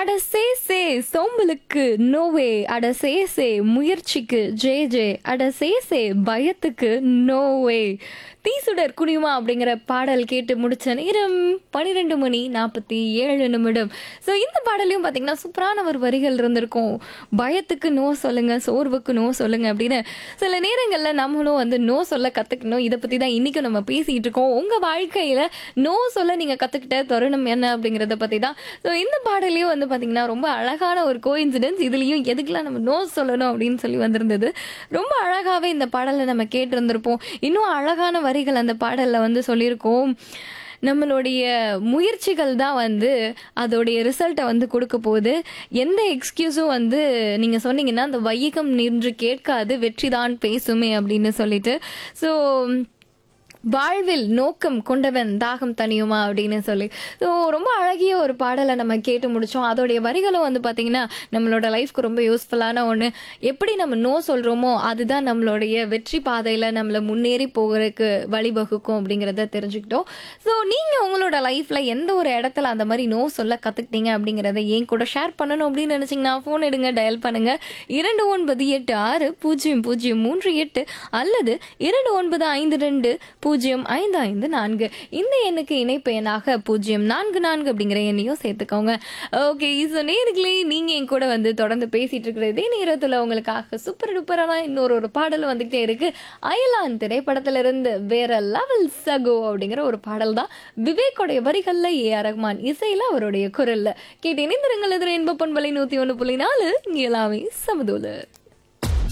அட சே சே சோம்பலுக்கு நோவே அட சே சே முயற்சிக்கு ஜே ஜே அட சே சே பயத்துக்கு நோவே தீசுடர் குடியுமா அப்படிங்கிற பாடல் கேட்டு முடிச்ச நேரம் பன்னிரெண்டு மணி நாற்பத்தி ஏழு நிமிடம் ஸோ இந்த பாடலையும் பார்த்தீங்கன்னா சூப்பரான ஒரு வரிகள் இருந்திருக்கும் பயத்துக்கு நோ சொல்லுங்க சோர்வுக்கு நோ சொல்லுங்க அப்படின்னு சில நேரங்களில் நம்மளும் வந்து நோ சொல்ல கற்றுக்கணும் இதை பற்றி தான் இன்றைக்கும் நம்ம பேசிகிட்டு இருக்கோம் உங்கள் வாழ்க்கையில் நோ சொல்ல நீங்கள் கற்றுக்கிட்ட தருணம் என்ன அப்படிங்கிறத பற்றி தான் ஸோ இந்த பாடலையும் வந்து பார்த்தீங்கன்னா ரொம்ப அழகான ஒரு கோ இன்சிடென்ஸ் இதுலேயும் எதுக்கெல்லாம் நம்ம நோ சொல்லணும் அப்படின்னு சொல்லி வந்திருந்தது ரொம்ப அழகாகவே இந்த பாடலை நம்ம கேட்டிருந்திருப்போம் இன்னும் அழகான வரிகள் அந்த பாடலில் வந்து சொல்லியிருக்கோம் நம்மளுடைய முயற்சிகள் தான் வந்து அதோடைய ரிசல்ட்டை வந்து கொடுக்க போகுது எந்த எக்ஸ்கியூஸும் வந்து நீங்கள் சொன்னீங்கன்னா அந்த வையகம் நின்று கேட்காது வெற்றி தான் பேசுமே அப்படின்னு சொல்லிட்டு ஸோ வாழ்வில் நோக்கம் கொண்டவன் தாகம் தனியுமா அப்படின்னு சொல்லி ஸோ ரொம்ப அழகிய ஒரு பாடலை நம்ம கேட்டு முடித்தோம் அதோடைய வரிகளும் வந்து பார்த்திங்கன்னா நம்மளோட லைஃப்க்கு ரொம்ப யூஸ்ஃபுல்லான ஒன்று எப்படி நம்ம நோ சொல்கிறோமோ அதுதான் நம்மளுடைய வெற்றி பாதையில் நம்மளை முன்னேறி போகிறதுக்கு வழிவகுக்கும் அப்படிங்கிறத தெரிஞ்சுக்கிட்டோம் ஸோ நீங்கள் உங்களோட லைஃப்பில் எந்த ஒரு இடத்துல அந்த மாதிரி நோ சொல்ல கற்றுக்கிட்டீங்க அப்படிங்கிறத ஏன் கூட ஷேர் பண்ணணும் அப்படின்னு நினச்சிங்கன்னா ஃபோன் எடுங்க டயல் பண்ணுங்கள் இரண்டு ஒன்பது எட்டு ஆறு பூஜ்ஜியம் பூஜ்ஜியம் மூன்று எட்டு அல்லது இரண்டு ஒன்பது ஐந்து ரெண்டு பூஜ்ஜியம் ஐந்து ஐந்து நான்கு இந்த எண்ணுக்கு இணைப்பு எண்ணாக பூஜ்ஜியம் நான்கு நான்கு அப்படிங்கிற எண்ணையும் சேர்த்துக்கோங்க ஓகே ஸோ நேர்களே நீங்கள் என் கூட வந்து தொடர்ந்து பேசிட்டு இருக்கிற இதே நேரத்தில் உங்களுக்காக சூப்பர் டூப்பரான இன்னொரு ஒரு பாடல் வந்துகிட்டே இருக்கு அயலான் திரைப்படத்துல இருந்து வேற லெவல் சகோ அப்படிங்கிற ஒரு பாடல் தான் விவேக்கோடைய வரிகள்ல ஏ ஆர் ரஹ்மான் இசையில அவருடைய குரல்ல கேட்டு இணைந்திருங்கள் எதிர இன்ப பண்பலை நூத்தி ஒன்று புள்ளி நாலு இங்கே எல்லாமே சமதூலு